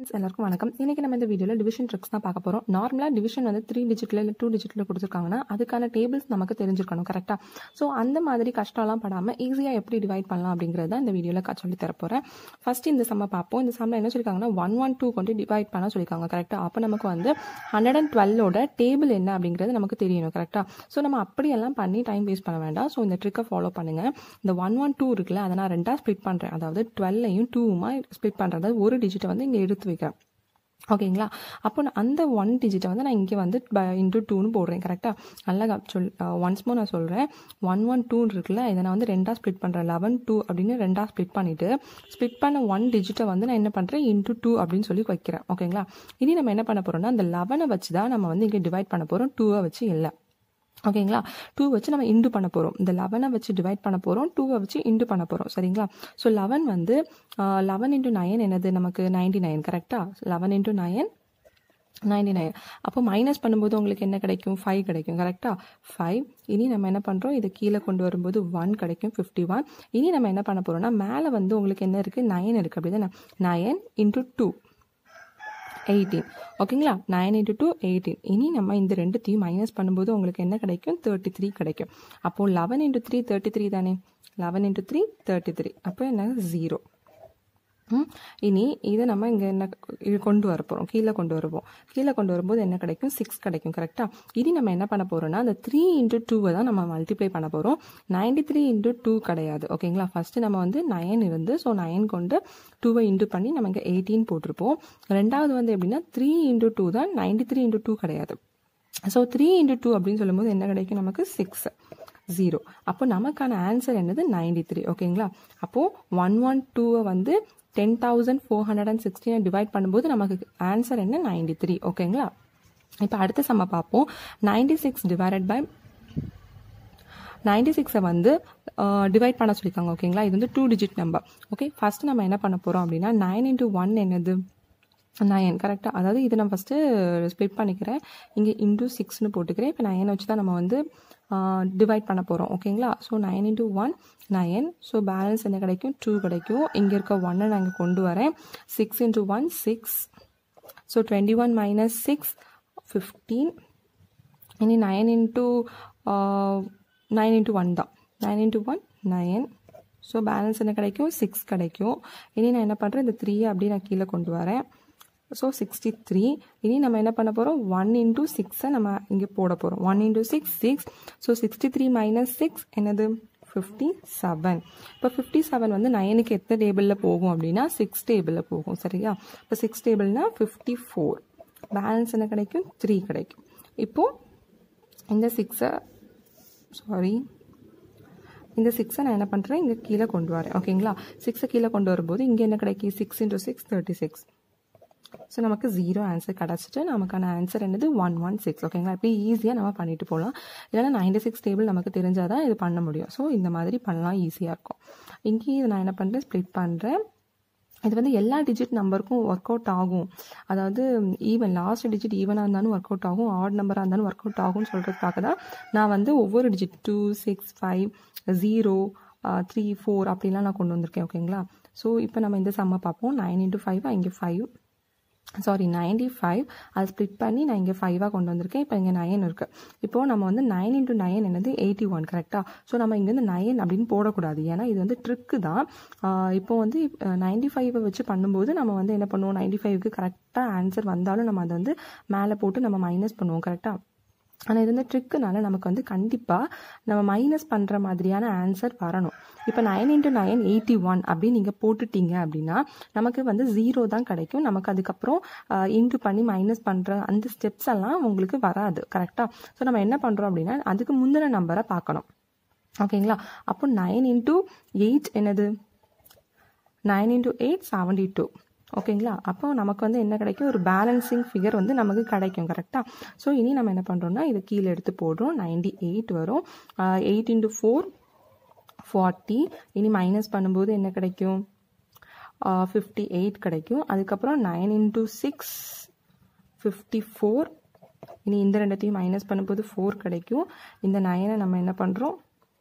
Friends, எல்லாருக்கும் வணக்கம் இன்னைக்கு நம்ம இந்த வீடியோவில் டிவிஷன் ட்ரிக்ஸ் தான் பார்க்க போகிறோம் நார்மலாக டிவிஷன் வந்து த்ரீ டிஜிட்டில் இல்லை டூ டிஜிட்டில் கொடுத்துருக்காங்கன்னா அதுக்கான டேபிள்ஸ் நமக்கு தெரிஞ்சிருக்கணும் கரெக்டாக ஸோ அந்த மாதிரி கஷ்டம்லாம் படாமல் ஈஸியாக எப்படி டிவைட் பண்ணலாம் அப்படிங்கிறது தான் இந்த வீடியோவில் சொல்லி தரப்போகிறேன் ஃபர்ஸ்ட் இந்த சம்ம பார்ப்போம் இந்த சம்மில் என்ன சொல்லியிருக்காங்கன்னா ஒன் ஒன் டூ கொண்டு டிவைட் பண்ண சொல்லியிருக்காங்க கரெக்டாக அப்போ நமக்கு வந்து ஹண்ட்ரட் அண்ட் டுவெல்லோட டேபிள் என்ன அப்படிங்கிறது நமக்கு தெரியணும் கரெக்டாக ஸோ நம்ம அப்படியெல்லாம் பண்ணி டைம் வேஸ்ட் பண்ண வேண்டாம் ஸோ இந்த ட்ரிக்கை ஃபாலோ பண்ணுங்கள் இந்த ஒன் ஒன் டூ இருக்குல்ல அதை நான் ரெண்டாக ஸ்ப்ளிட் பண்ணுறேன் அதாவது டுவெல்லையும் டூவுமா ஸ்ப்ளிட் பண்ணுறது ஒரு டிஜிட்டை வந்து இங்கே எடுத்து வைக்கிறேன் ஓகேங்களா அப்போ நான் அந்த ஒன் டிஜிட்டை வந்து நான் இங்கே வந்து இன்ட்டு டூன்னு போடுறேன் கரெக்டாக நல்லா கப் சொல் ஒன்ஸ் மோ நான் சொல்கிறேன் ஒன் ஒன் டூன்னு இருக்குல்ல இதை நான் வந்து ரெண்டாக ஸ்ப்ளிட் பண்ணுறேன் லெவன் டூ அப்படின்னு ரெண்டாக ஸ்ப்ளிட் பண்ணிவிட்டு ஸ்ப்ளிட் பண்ண ஒன் டிஜிட்டை வந்து நான் என்ன பண்ணுறேன் இன்ட்டு டூ அப்படின்னு சொல்லி வைக்கிறேன் ஓகேங்களா இனி நம்ம என்ன பண்ண போகிறோம்னா அந்த லெவனை வச்சு தான் நம்ம வந்து இங்கே டிவைட் பண்ண போகிறோம் டூவை வச்சு இல்லை ஓகேங்களா டூ வச்சு நம்ம இண்டு பண்ண போகிறோம் இந்த லெவனை வச்சு டிவைட் பண்ண போகிறோம் டூவை வச்சு இண்டு பண்ண போகிறோம் சரிங்களா ஸோ லெவன் வந்து லெவன் இன்ட்டு நைன் என்னது நமக்கு நைன்டி நைன் கரெக்டாக eleven into nine ninety nine அப்போ மைனஸ் பண்ணும்போது உங்களுக்கு என்ன கிடைக்கும் ஃபைவ் கிடைக்கும் கரெக்டாக ஃபைவ் இனி நம்ம என்ன பண்ணுறோம் இதை கீழே கொண்டு வரும்போது ஒன் கிடைக்கும் ஃபிஃப்டி ஒன் இனி நம்ம என்ன பண்ண போகிறோம்னா மேலே வந்து உங்களுக்கு என்ன இருக்குது நைன் இருக்குது அப்படி தானே நயன் இன்ட்டு டூ எயிட்டீன் ஓகேங்களா நைன் இன்ட்டு டூ எயிட்டீன் இனி நம்ம இந்த ரெண்டுத்தையும் மைனஸ் பண்ணும்போது உங்களுக்கு என்ன கிடைக்கும் தேர்ட்டி த்ரீ கிடைக்கும் அப்போது eleven into three thirty three தானே eleven into three thirty three அப்போ என்ன ஜீரோ இனி இதை நம்ம இங்கே என்ன இது கொண்டு வர போகிறோம் கீழே கொண்டு வருவோம் கீழே கொண்டு வரும்போது என்ன கிடைக்கும் சிக்ஸ் கிடைக்கும் கரெக்டாக இனி நம்ம என்ன பண்ண போகிறோம்னா அந்த த்ரீ இன்ட்டு டூவை தான் நம்ம மல்டிப்ளை பண்ண போகிறோம் நைன்டி த்ரீ இன்ட்டு டூ கிடையாது ஓகேங்களா ஃபஸ்ட்டு நம்ம வந்து நயன் இருந்து ஸோ நயன் கொண்டு டூவை இன்ட்டு பண்ணி நம்ம இங்கே எயிட்டீன் போட்டிருப்போம் ரெண்டாவது வந்து எப்படின்னா த்ரீ இன்ட்டு டூ தான் நைன்டி த்ரீ இன்ட்டு டூ கிடையாது ஸோ த்ரீ இன்ட்டு டூ அப்படின்னு சொல்லும்போது என்ன கிடைக்கும் நமக்கு சிக்ஸ் ஜீரோ அப்போ நமக்கான ஆன்சர் என்னது நைன்டி த்ரீ ஓகேங்களா அப்போது ஒன் ஒன் டூவை வந்து ten thousand four hundred and சிக்ஸ்டீனை டிவைட் பண்ணும்போது நமக்கு ஆன்சர் என்ன நைன்டி த்ரீ ஓகேங்களா இப்போ அடுத்த சம்ம பார்ப்போம் ninety six divided by ninety சிக்ஸை வந்து டிவைட் பண்ண சொல்லியிருக்காங்க ஓகேங்களா இது வந்து two digit number okay first நம்ம என்ன பண்ண போகிறோம் அப்படின்னா நைன் இன்ட்டு ஒன் என்னது நயன் கரெக்டாக அதாவது இதை நான் ஃபஸ்ட்டு ஸ்ப்ளிட் பண்ணிக்கிறேன் இங்கே இன்டூ சிக்ஸ்னு போட்டுக்கிறேன் இப்போ நயன் வச்சு தான் நம்ம வந்து டிவைட் பண்ண போகிறோம் ஓகேங்களா so nine into one nine so balance என்ன கிடைக்கும் டூ கிடைக்கும் இங்கே இருக்க ஒன்னை நான் இங்கே கொண்டு வரேன் six into one six so twenty one minus six fifteen இனி nine into nine into one தான் nine into one nine so balance என்ன கிடைக்கும் சிக்ஸ் கிடைக்கும் இனி நான் என்ன பண்ணுறேன் இந்த த்ரீயை அப்படியே நான் கீழே கொண்டு வரேன் ஸோ சிக்ஸ்டி த்ரீ இனி நம்ம என்ன பண்ண போகிறோம் ஒன் இன்டூ சிக்ஸை நம்ம இங்கே போட போகிறோம் one into six six so sixty three minus six என்னது ஃபிஃப்டி செவன் இப்போ ஃபிஃப்டி செவன் வந்து நைனுக்கு எத்தனை டேபிளில் போகும் அப்படின்னா சிக்ஸ் டேபிளில் போகும் சரியா இப்போ சிக்ஸ் டேபிள்னா ஃபிஃப்டி ஃபோர் பேலன்ஸ் என்ன கிடைக்கும் த்ரீ கிடைக்கும் இப்போது இந்த சிக்ஸை சாரி இந்த சிக்ஸை நான் என்ன பண்ணுறேன் இங்கே கீழே கொண்டு வரேன் ஓகேங்களா சிக்ஸை கீழே கொண்டு வரும்போது இங்கே என்ன கிடைக்கும் six into six thirty six so நமக்கு ஜீரோ ஆன்சர் கிடச்சிட்டு நமக்கான ஆன்சர் என்னது ஒன் ஒன் சிக்ஸ் ஓகேங்களா இப்படி ஈஸியாக நம்ம பண்ணிட்டு போகலாம் இல்லைனா நைன்டி சிக்ஸ் டேபிள் நமக்கு தெரிஞ்சால் தான் இது பண்ண முடியும் ஸோ இந்த மாதிரி பண்ணலாம் ஈஸியாக இருக்கும் இங்கேயும் இதை நான் என்ன பண்ணுறேன் ஸ்ப்ளிட் பண்ணுறேன் இது வந்து எல்லா டிஜிட் நம்பருக்கும் ஒர்க் அவுட் ஆகும் அதாவது ஈவன் லாஸ்ட் டிஜிட் ஈவனாக இருந்தாலும் ஒர்க் அவுட் ஆகும் ஆட் நம்பராக இருந்தாலும் ஒர்க் அவுட் ஆகும்னு சொல்கிறதுக்காக தான் நான் வந்து ஒவ்வொரு digit two six five zero three four அப்படிலாம் நான் கொண்டு வந்திருக்கேன் ஓகேங்களா ஸோ இப்போ நம்ம இந்த சம்மை பார்ப்போம் நைன் இன்ட்டு ஃபைவ் இங்கே ஃபைவ் சாரி நைன்டி ஃபைவ் அதை ஸ்ப்ளிட் பண்ணி நான் இங்கே ஃபைவாக கொண்டு வந்திருக்கேன் இப்போ இங்கே நயன் இருக்குது இப்போது நம்ம வந்து நைன் இன்ட்டு நயன் என்னது எயிட்டி ஒன் கரெக்டாக ஸோ நம்ம இங்கேருந்து நயன் அப்படின்னு போடக்கூடாது ஏன்னா இது வந்து ட்ரிக்கு தான் இப்போ வந்து நைன்டி ஃபைவை வச்சு பண்ணும்போது நம்ம வந்து என்ன பண்ணுவோம் நைன்டி ஃபைவ்க்கு கரெக்டாக ஆன்சர் வந்தாலும் நம்ம அதை வந்து மேலே போட்டு நம்ம மைனஸ் பண்ணுவோம் கரெக்டாக ஆனால் இது வந்து ட்ரிக்குனால நமக்கு வந்து கண்டிப்பாக நம்ம மைனஸ் பண்ணுற மாதிரியான ஆன்சர் வரணும் இப்போ nine into nine eighty one அப்படின்னு நீங்கள் போட்டுட்டீங்க அப்படின்னா நமக்கு வந்து ஜீரோ தான் கிடைக்கும் நமக்கு அதுக்கப்புறம் இன்ட்டு பண்ணி மைனஸ் பண்ணுற அந்த ஸ்டெப்ஸ் எல்லாம் உங்களுக்கு வராது கரெக்டாக ஸோ நம்ம என்ன பண்ணுறோம் அப்படின்னா அதுக்கு முந்தின நம்பரை பார்க்கணும் ஓகேங்களா அப்போ நைன் இன்ட்டு எயிட் என்னது nine into eight seventy two ஓகேங்களா அப்போ நமக்கு வந்து என்ன கிடைக்கும் ஒரு பேலன்சிங் ஃபிகர் வந்து நமக்கு கிடைக்கும் கரெக்டாக ஸோ இனி நம்ம என்ன பண்ணுறோம்னா இதை கீழே எடுத்து போடுறோம் நைன்டி எயிட் வரும் எயிட் இன்ட்டு ஃபோர் ஃபார்ட்டி இனி மைனஸ் பண்ணும்போது என்ன கிடைக்கும் ஃபிஃப்டி எயிட் கிடைக்கும் அதுக்கப்புறம் nine into six fifty four இனி இந்த ரெண்டத்தையும் மைனஸ் பண்ணும்போது ஃபோர் கிடைக்கும் இந்த நைனை நம்ம என்ன பண்ணுறோம்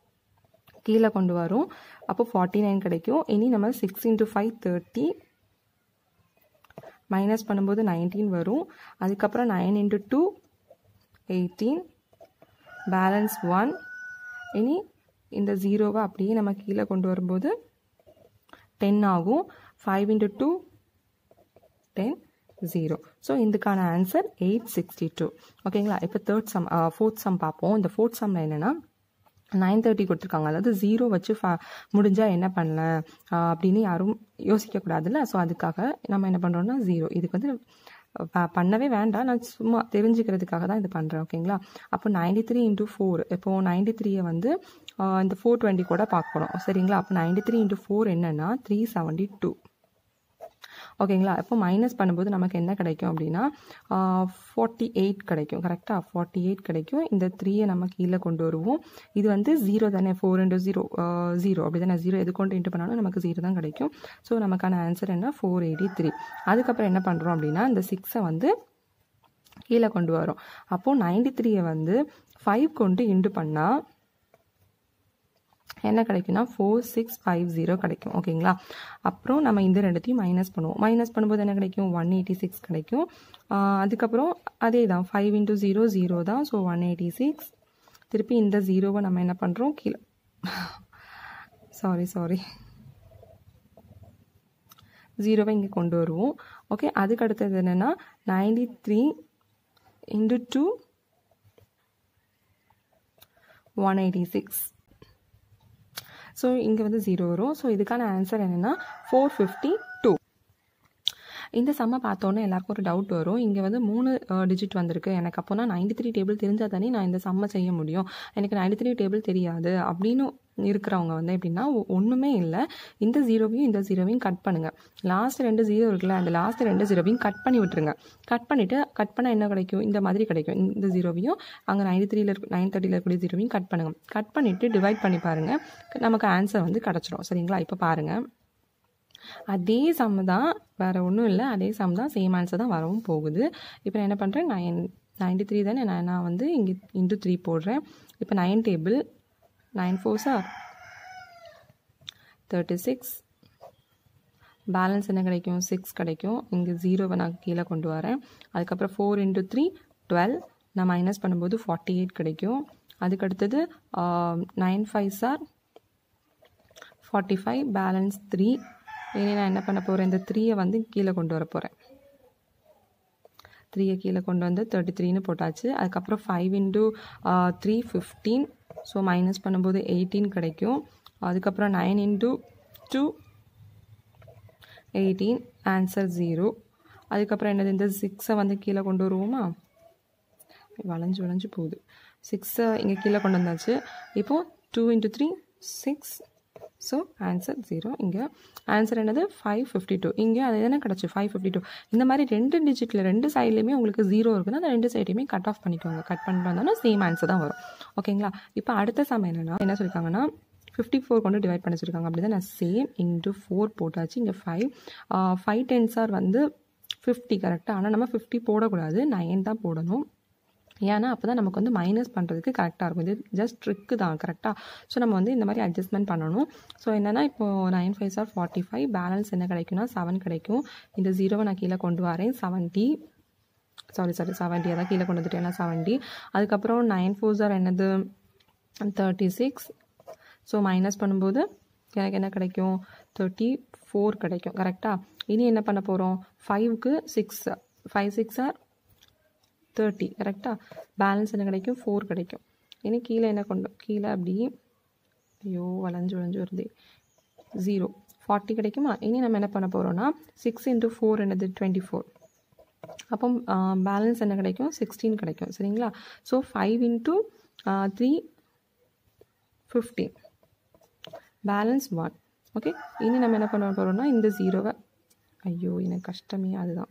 கீழே கொண்டு வரும் அப்போ ஃபார்ட்டி நைன் கிடைக்கும் இனி நம்ம six into five thirty minus பண்ணும்போது நைன்டீன் வரும் அதுக்கப்புறம் nine into two eighteen balance one இனி இந்த ஜீரோவை அப்படியே நம்ம கீழே கொண்டு வரும்போது டென் ஆகும் five into two ten zero so இதுக்கான ஆன்சர் எயிட் சிக்ஸ்டி டூ ஓகேங்களா இப்போ தேர்ட் சம் ஃபோர்த் சம் பார்ப்போம் இந்த ஃபோர்த் சம்மில் என்னென்னா நைன் தேர்ட்டி கொடுத்துருக்காங்க அதாவது ஜீரோ வச்சு ஃப முடிஞ்சால் என்ன பண்ணல ஆஹ் அப்படின்னு யாரும் யோசிக்கக்கூடாதுல்ல ஸோ அதுக்காக நம்ம என்ன பண்ணுறோம்னா ஜீரோ இதுக்கு வந்து ப- பண்ணவே வேண்டாம் நான் சும்மா தெரிஞ்சுக்கிறதுக்காக தான் இது பண்ணுறேன் ஓகேங்களா அப்போ நைன்டி த்ரீ இன்ட்டு ஃபோர் இப்போ நைன்டி த்ரீயை வந்து ஆஹ் இந்த ஃபோர் டுவெண்ட்டி கூட பார்க்கணும் சரிங்களா அப்போ நைன்டி த்ரீ இன்ட்டு ஃபோர் என்னன்னா த்ரீ செவன்ட்டி டூ ஓகேங்களா இப்போ மைனஸ் பண்ணும்போது நமக்கு என்ன கிடைக்கும் அப்படின்னா ஃபார்ட்டி எயிட் கிடைக்கும் கரெக்டாக ஃபார்ட்டி எயிட் கிடைக்கும் இந்த த்ரீயை நம்ம கீழே கொண்டு வருவோம் இது வந்து ஜீரோ தானே ஃபோர் இன்ட்டு ஜீரோ ஜீரோ அப்படி தானே ஜீரோ எது கொண்டு இன்ட்டு பண்ணாலும் நமக்கு ஜீரோ தான் கிடைக்கும் ஸோ நமக்கான ஆன்சர் என்ன ஃபோர் எயிட்டி த்ரீ அதுக்கப்புறம் என்ன பண்ணுறோம் அப்படின்னா இந்த சிக்ஸை வந்து கீழே கொண்டு வரோம் அப்போது நைன்டி த்ரீயை வந்து ஃபைவ் கொண்டு இன்ட்டு பண்ணால் என்ன கிடைக்கும்னா ஃபோர் சிக்ஸ் ஃபைவ் ஜீரோ கிடைக்கும் ஓகேங்களா அப்புறம் நம்ம இந்த ரெண்டுத்தையும் மைனஸ் பண்ணுவோம் மைனஸ் பண்ணும்போது என்ன கிடைக்கும் ஒன் எயிட்டி சிக்ஸ் கிடைக்கும் ஆஹ் அதுக்கப்புறம் அதே தான் ஃபைவ் இன்ட்டு ஜீரோ ஜீரோ தான் ஸோ ஒன் எயிட்டி சிக்ஸ் திருப்பி இந்த ஜீரோவை நம்ம என்ன பண்ணுறோம் கீழே சாரி சாரி ஜீரோவை இங்கே கொண்டு வருவோம் ஓகே அதுக்கு அடுத்தது என்னென்னா ninety three into two one eighty six so இங்கே வந்து ஜீரோ வரும் ஸோ இதுக்கான ஆன்சர் என்னென்னா ஃபோர் ஃபிஃப்டி டூ இந்த சம்மை பார்த்தோன்னே எல்லாருக்கும் ஒரு டவுட் வரும் இங்கே வந்து மூணு டிஜிட் வந்திருக்கு எனக்கு அப்போனா நைன்டி த்ரீ டேபிள் தெரிஞ்சால் தானே நான் இந்த சம்மை செய்ய முடியும் எனக்கு நைன்டி த்ரீ டேபிள் தெரியாது அப்படின்னு இருக்கிறவங்க வந்து எப்படின்னா ஒ- ஒண்ணுமே இல்லை இந்த ஜீரோவையும் இந்த ஜீரோவையும் கட் பண்ணுங்க லாஸ்ட் ரெண்டு ஜீரோ இருக்குல்ல அந்த லாஸ்ட் ரெண்டு ஜீரோவையும் கட் பண்ணி விட்டுருங்க கட் பண்ணிவிட்டு கட் பண்ணால் என்ன கிடைக்கும் இந்த மாதிரி கிடைக்கும் இந்த ஜீரோவையும் அங்கே நைன்டி த்ரீல இருக்கு நைன் தேர்ட்டியில் இருக்கக்கூடிய ஜீரோவையும் கட் பண்ணுங்க கட் பண்ணிவிட்டு டிவைட் பண்ணி பாருங்கள் நமக்கு ஆன்சர் வந்து கிடச்சிரும் சரிங்களா இப்போ பாருங்கள் அதே சம் தான் வேறு ஒன்றும் இல்லை அதே சம் தான் சேம் ஆன்சர் தான் வரவும் போகுது இப்போ நான் என்ன பண்ணுறேன் நைன் நைன்டி த்ரீ தானே நான் நான் வந்து இங்கே இன்ட்டு த்ரீ போடுறேன் இப்போ nine table nine four sir thirty six balance என்ன கிடைக்கும் சிக்ஸ் கிடைக்கும் இங்கே ஜீரோவை நான் கீழே கொண்டு வரேன் அதுக்கப்புறம் ஃபோர் இன்ட்டு த்ரீ டுவெல் நான் மைனஸ் பண்ணும்போது ஃபார்ட்டி எயிட் கிடைக்கும் அதுக்கு அடுத்தது nine five sir forty five balance three இனி நான் என்ன பண்ண போகிறேன் இந்த த்ரீயை வந்து கீழே கொண்டு வர போகிறேன் த்ரீயை கீழே கொண்டு வந்து தேர்ட்டி த்ரீன்னு போட்டாச்சு அதுக்கப்புறம் five into three fifteen so minus பண்ணும்போது எயிட்டீன் கிடைக்கும் அதுக்கப்புறம் nine into two eighteen answer zero அதுக்கப்புறம் என்னது இந்த சிக்ஸை வந்து கீழே கொண்டு வருவோமா வளைஞ்சு வளைஞ்சு போகுது சிக்ஸை இங்கே கீழே கொண்டு வந்தாச்சு இப்போது two into three six so answer zero இங்கே ஆன்சர் என்னது ஃபைவ் ஃபிஃப்டி டூ இங்கே அது என்ன கிடச்சி ஃபைவ் ஃபிஃப்டி டூ இந்த மாதிரி ரெண்டு டிஜிட்டில் ரெண்டு சைட்லேயுமே உங்களுக்கு ஜீரோ இருக்குன்னா அந்த ரெண்டு சைடையுமே கட் ஆஃப் பண்ணிக்கோங்க கட் பண்ணிட்டு வந்தோம்னா சேம் ஆன்சர் தான் வரும் ஓகேங்களா இப்போ அடுத்த சம் என்னென்னா என்ன சொல்லியிருக்காங்கன்னா ஃபிஃப்டி ஃபோர் கொண்டு டிவைட் பண்ணி வச்சுருக்காங்க அப்படி தான் நான் சேம் இன்ட்டு ஃபோர் போட்டாச்சு இங்கே ஃபைவ் ஃபைவ் டென்ஸ் ஆர் வந்து ஃபிஃப்டி கரெக்டாக ஆனால் நம்ம ஃபிஃப்டி போடக்கூடாது நைன் தான் போடணும் ஏன்னா அப்போ தான் நமக்கு வந்து மைனஸ் பண்ணுறதுக்கு கரெக்டாக இருக்கும் இது ஜஸ்ட் ட்ரிக்கு தான் கரெக்டாக ஸோ நம்ம வந்து இந்த மாதிரி அட்ஜஸ்ட்மெண்ட் பண்ணணும் ஸோ என்னென்னா இப்போது nine five sir forty five balance என்ன கிடைக்கும்னா செவன் கிடைக்கும் இந்த ஜீரோவை நான் கீழே கொண்டு வரேன் செவன்ட்டி சாரி சாரி செவன்ட்டி அதான் கீழே கொண்டு வந்துட்டேன் செவன்ட்டி அதுக்கப்புறம் நைன் ஃபோர் சார் என்னது தேர்ட்டி சிக்ஸ் ஸோ மைனஸ் பண்ணும்போது எனக்கு என்ன கிடைக்கும் தேர்ட்டி ஃபோர் கிடைக்கும் கரெக்டாக இனி என்ன பண்ண போகிறோம் ஃபைவ்க்கு six five six are thirty கரெக்டாக பேலன்ஸ் என்ன கிடைக்கும் ஃபோர் கிடைக்கும் இனி கீழே என்ன கொண்டு கீழே அப்படி ஐயோ வளைஞ்சு வளைஞ்சு வருது ஜீரோ ஃபார்ட்டி கிடைக்குமா இனி நம்ம என்ன பண்ண போகிறோம்னா சிக்ஸ் இன்ட்டு ஃபோர் என்னது டுவெண்ட்டி ஃபோர் அப்போ பேலன்ஸ் என்ன கிடைக்கும் சிக்ஸ்டீன் கிடைக்கும் சரிங்களா so five into three fifteen balance one okay இனி நம்ம என்ன பண்ண போகிறோம்னா இந்த ஜீரோவை ஐயோ எனக்கு கஷ்டமே அதுதான்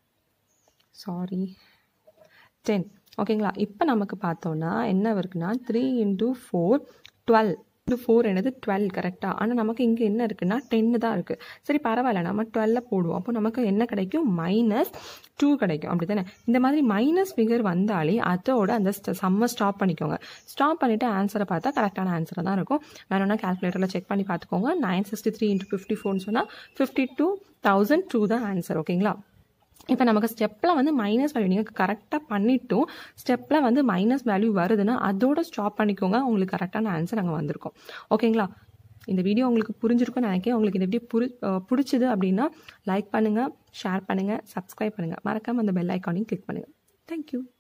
சாரி டென் ஓகேங்களா இப்போ நமக்கு பார்த்தோன்னா என்ன இருக்குன்னா three into four twelve into four என்னது டுவெல் கரெக்டாக ஆனால் நமக்கு இங்கே என்ன இருக்குன்னா டென்னு தான் இருக்குது சரி பரவாயில்ல நம்ம டுவெல்ல போடுவோம் அப்போ நமக்கு என்ன கிடைக்கும் மைனஸ் டூ கிடைக்கும் அப்படி தானே இந்த மாதிரி மைனஸ் ஃபிகர் வந்தாலே அதோட அந்த சம்மை ஸ்டாப் பண்ணிக்கோங்க ஸ்டாப் பண்ணிவிட்டு ஆன்சரை பார்த்தா கரெக்டான ஆன்சராக தான் இருக்கும் வேணும்னா கால்குலேட்டரில் செக் பண்ணி பார்த்துக்கோங்க nine sixty three into fifty ஃபோர்னு சொன்னால் ஃபிஃப்டி டூ தௌசண்ட் டூ தான் ஆன்சர் ஓகேங்களா இப்போ நமக்கு ஸ்டெப்பில் வந்து மைனஸ் வேல்யூ நீங்கள் கரெக்டாக பண்ணிட்டும் ஸ்டெப்பில் வந்து மைனஸ் வேல்யூ வருதுன்னா அதோட ஸ்டாப் பண்ணிக்கோங்க உங்களுக்கு கரெக்டான ஆன்சர் அங்கே வந்திருக்கும் ஓகேங்களா இந்த வீடியோ உங்களுக்கு புரிஞ்சிருக்கும்னு நினைக்கிறேன் உங்களுக்கு இந்த வீடியோ புரி அஹ் பிடிச்சது அப்படின்னா லைக் பண்ணுங்கள் ஷேர் பண்ணுங்கள் சப்ஸ்கிரைப் பண்ணுங்கள் மறக்காமல் அந்த பெல் ஐக்கானையும் கிளிக் பண்ணுங்கள் தேங்க்யூ